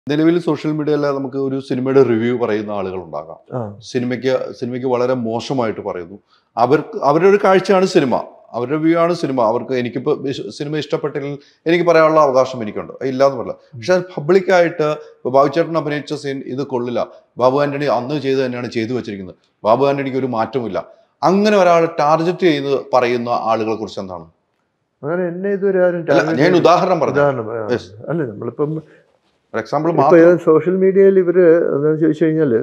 നിലവിൽ സോഷ്യൽ മീഡിയയിൽ നമുക്ക് ഒരു സിനിമയുടെ റിവ്യൂ പറയുന്ന ആളുകൾ ഉണ്ടാകാം ആ സിനിമയ്ക്ക് സിനിമയ്ക്ക് വളരെ മോശമായിട്ട് പറയുന്നു അവർക്ക് അവരുടെ ഒരു കാഴ്ചയാണ് സിനിമ അവരുടെ വ്യൂ ആണ് സിനിമ അവർക്ക് എനിക്കിപ്പോൾ സിനിമ ഇഷ്ടപ്പെട്ടില്ലെങ്കിൽ എനിക്ക് പറയാനുള്ള അവകാശം എനിക്കുണ്ട് ഇല്ലാന്ന് പറയില്ല പക്ഷെ പബ്ലിക്കായിട്ട് ഇപ്പോൾ ബാബുചേട്ടൻ അഭിനയിച്ച സീൻ ഇത് കൊള്ളില്ല ബാബു ആന്റണി അന്ന് ചെയ്ത് തന്നെയാണ് ചെയ്തു വെച്ചിരിക്കുന്നത് ബാബു ആന്റണിക്ക് ഒരു മാറ്റമില്ല അങ്ങനെ ഒരാൾ ടാർഗറ്റ് ചെയ്ത് പറയുന്ന ആളുകളെ കുറിച്ച് എന്താണ് അങ്ങനെ എന്നെ ഇതുവരെ ആരും അല്ല, target ഞാൻ ചെയ്ത് ഉദാഹരണം പറഞ്ഞു ഉദാഹരണം ആ, Yes. അല്ല നമ്മളിപ്പം ഫോർ എക്സാമ്പിൾ ഇപ്പൊ മാത്രം സോഷ്യൽ മീഡിയയിൽ ഇവര് എന്താന്ന് ചോദിച്ചു കഴിഞ്ഞാല്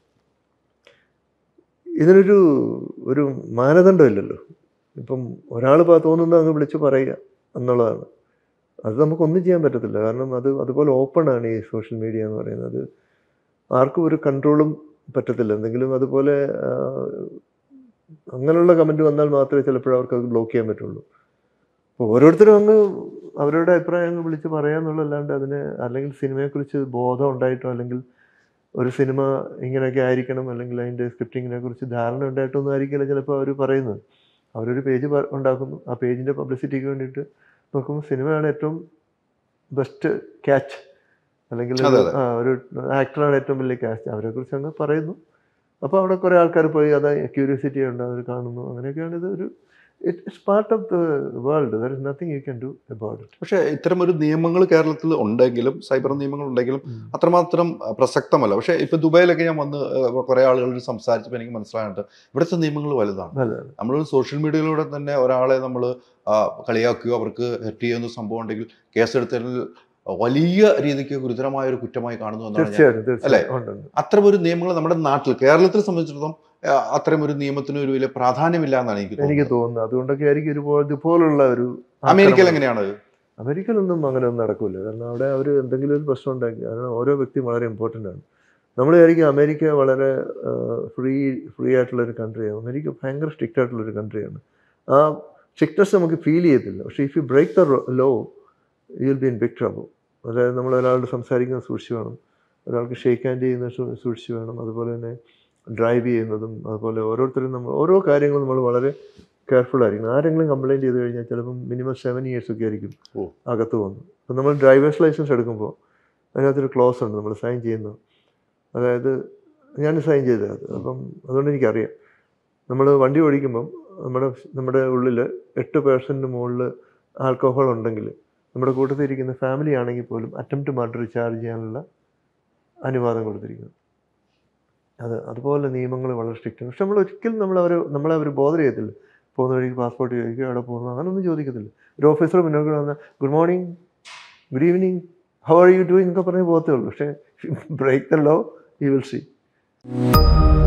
ഇതിനൊരു ഒരു മാനദണ്ഡം ഇല്ലല്ലോ ഇപ്പം ഒരാൾ തോന്നുന്നത് അങ്ങ് വിളിച്ച് പറയുക എന്നുള്ളതാണ് അത് നമുക്കൊന്നും ചെയ്യാൻ പറ്റത്തില്ല കാരണം അത് അതുപോലെ ഓപ്പൺ ആണ് ഈ സോഷ്യൽ മീഡിയ എന്ന് പറയുന്നത് ആർക്കും ഒരു കൺട്രോളും പറ്റത്തില്ല എന്തെങ്കിലും അതുപോലെ ആ, അങ്ങനെയുള്ള കമൻറ്റ് വന്നാൽ മാത്രമേ ചിലപ്പോഴും അവർക്ക് അത് ബ്ലോക്ക് ചെയ്യാൻ പറ്റുള്ളൂ അപ്പോൾ ഓരോരുത്തരും അങ്ങ് അവരുടെ അഭിപ്രായം അങ്ങ് വിളിച്ച് പറയാന്നുള്ളതല്ലാണ്ട് അതിന് അല്ലെങ്കിൽ സിനിമയെക്കുറിച്ച് ബോധം ഉണ്ടായിട്ടോ അല്ലെങ്കിൽ ഒരു സിനിമ ഇങ്ങനെയൊക്കെ ആയിരിക്കണം അല്ലെങ്കിൽ അതിൻ്റെ സ്ക്രിപ്റ്റിങ്ങിനെ കുറിച്ച് ധാരണ ഉണ്ടായിട്ടൊന്നും ആയിരിക്കില്ല ചിലപ്പോൾ അവർ പറയുന്നത് അവരൊരു പേജ് ഉണ്ടാക്കുന്നു ആ പേജിൻ്റെ പബ്ലിസിറ്റിക്ക് വേണ്ടിയിട്ട് നോക്കുമ്പോൾ സിനിമയാണ് ഏറ്റവും ബെസ്റ്റ് ക്യാച്ച് അല്ലെങ്കിൽ അതെ, ഒരു- ആ ഒരു ആക്ടറാണ് ഏറ്റവും വലിയ ക്യാച്ച് അവരെക്കുറിച്ച് അങ്ങ് പറയുന്നു അപ്പോൾ അവിടെ കുറേ ആൾക്കാർ പോയി അത് ക്യൂരിയോസിറ്റി ഉണ്ട് അവർ കാണുന്നു അങ്ങനെയൊക്കെയാണ് ഇത് ഒരു it's part of the world there is nothing you can do about it പക്ഷേ ഇത്തരം ഒരു നിയമങ്ങൾ കേരളത്തിൽ ഉണ്ടെങ്കിലും സൈബർ നിയമങ്ങൾ ഉണ്ടെങ്കിലും അത്രമാത്രം അഹ്, പ്രസക്തമല്ല പക്ഷേ ഇപ്പൊ ദുബായിലൊക്കെ ഞാൻ വന്ന് അഹ്, കുറെ ആളുകളോട് സംസാരിച്ചപ്പോൾ എനിക്ക് മനസ്സിലായിട്ട് ഇവിടുത്തെ നിയമങ്ങൾ വലുതാണ് നല്ലതാണ് നമ്മൾ സോഷ്യൽ മീഡിയയിലൂടെ തന്നെ ഒരാളെ നമ്മൾ കളിയാക്കുകയോ അവർക്ക് ഹെർട്ട് ചെയ്യുന്ന സംഭവം ഉണ്ടെങ്കിൽ കേസെടുത്തതിൽ വലിയ രീതിക്ക് ഗുരുതരമായ ഒരു കുറ്റമായി കാണുന്നു എന്നാണ് ഞാൻ തീർച്ചയായിട്ടും തീർച്ചയായിട്ടും ഉണ്ട് ഉണ്ട്. അത്തരം ഒരു നിയമങ്ങൾ നമ്മുടെ നാട്ടിൽ കേരളത്തെ സംബന്ധിച്ചിടത്തോളം അഹ്, അത്തരം ഒരു നിയമത്തിന് ഒരു വലിയ പ്രാധാന്യമില്ല എന്നാണ് എനിക്ക് എനിക്ക് തോന്നുന്നത് തോന്നുന്നു അതുകൊണ്ടൊക്കെ ആയിരിക്കും ഇതുപോലെ ഇതുപോലുള്ള ഒരു അമേരിക്കയിൽ ആക്രമണം. എങ്ങനെയാണ് അമേരിക്കയിലൊന്നും അങ്ങനെ ഒന്നും നടക്കില്ല കാരണം അവിടെ അവർ എന്തെങ്കിലും ഒരു പ്രശ്നം ഉണ്ടാക്കി കാരണം ഓരോ വ്യക്തിയും വളരെ ഇമ്പോർട്ടൻ്റ് ആണ് നമ്മൾ വിചാരിക്കും അമേരിക്ക വളരെ ഫ്രീ ഫ്രീ ആയിട്ടുള്ള ഒരു കൺട്രിയാണ് അമേരിക്ക ഭയങ്കര സ്ട്രിക്റ്റ് ആയിട്ടുള്ള ഒരു കൺട്രിയാണ് ആ സ്ട്രിക്ട്നെസ് നമുക്ക് ഫീൽ ചെയ്യത്തില്ല പക്ഷേ if you break the law you will be in big trouble അതായത് നമ്മൾ ഒരാളോട് സംസാരിക്കുന്നത് സൂക്ഷിച്ച് വേണം ഒരാൾക്ക് ഷേക്ക് ഹാൻഡ് ചെയ്യുന്നത് സൂ- സൂക്ഷിച്ച് വേണം അതുപോലെ തന്നെ ഡ്രൈവ് ചെയ്യുന്നതും അതുപോലെ ഓരോരുത്തരും നമ്മൾ ഓരോ കാര്യങ്ങളും നമ്മൾ വളരെ കെയർഫുൾ ആയിരിക്കണം ആരെങ്കിലും കംപ്ലയിൻറ്റ് ചെയ്ത് കഴിഞ്ഞാൽ ചിലപ്പം മിനിമം സെവൻ ഇയേഴ്സ് ഒക്കെ ആയിരിക്കും ഓ. അകത്ത് വന്നു അപ്പം നമ്മൾ ഡ്രൈവേഴ്സ് ലൈസൻസ് എടുക്കുമ്പോൾ അതിനകത്തൊരു ക്ലോസ് ഉണ്ട് നമ്മൾ സൈൻ ചെയ്യുന്നത് അതായത് ഞാൻ സൈൻ ചെയ്തത് അത് അപ്പം അതുകൊണ്ട് എനിക്കറിയാം നമ്മൾ വണ്ടി ഓടിക്കുമ്പം നമ്മുടെ നമ്മുടെ ഉള്ളിൽ എട്ട് പേഴ്സൻറ്റ് മുകളിൽ ആൽക്കഹോൾ ഉണ്ടെങ്കിൽ നമ്മുടെ കൂട്ടത്തിൽ ഇരിക്കുന്ന ഫാമിലി ആണെങ്കിൽ പോലും അറ്റംപ്റ്റ് മർഡർ ചാർജ് ചെയ്യാനുള്ള അനുവാദം കൊടുത്തിരിക്കുന്നു അത് അതുപോലെ നിയമങ്ങൾ വളരെ സ്ട്രിക്റ്റ് ആണ് പക്ഷെ നമ്മൾ ഒരിക്കലും നമ്മൾ അവർ നമ്മളെ അവർ ബോധർ ചെയ്യത്തില്ല പോകുന്ന വഴിക്ക് പാസ്പോർട്ട് ചോദിക്കുക അവിടെ പോകുന്നു അങ്ങനെയൊന്നും ചോദിക്കത്തില്ല ഒരു ഓഫീസർ മുന്നോട്ട് വന്നാൽ good morning good evening how are you doing എന്നൊക്കെ പറഞ്ഞ് പോകത്തേ ഉള്ളൂ പക്ഷേ break the law you will C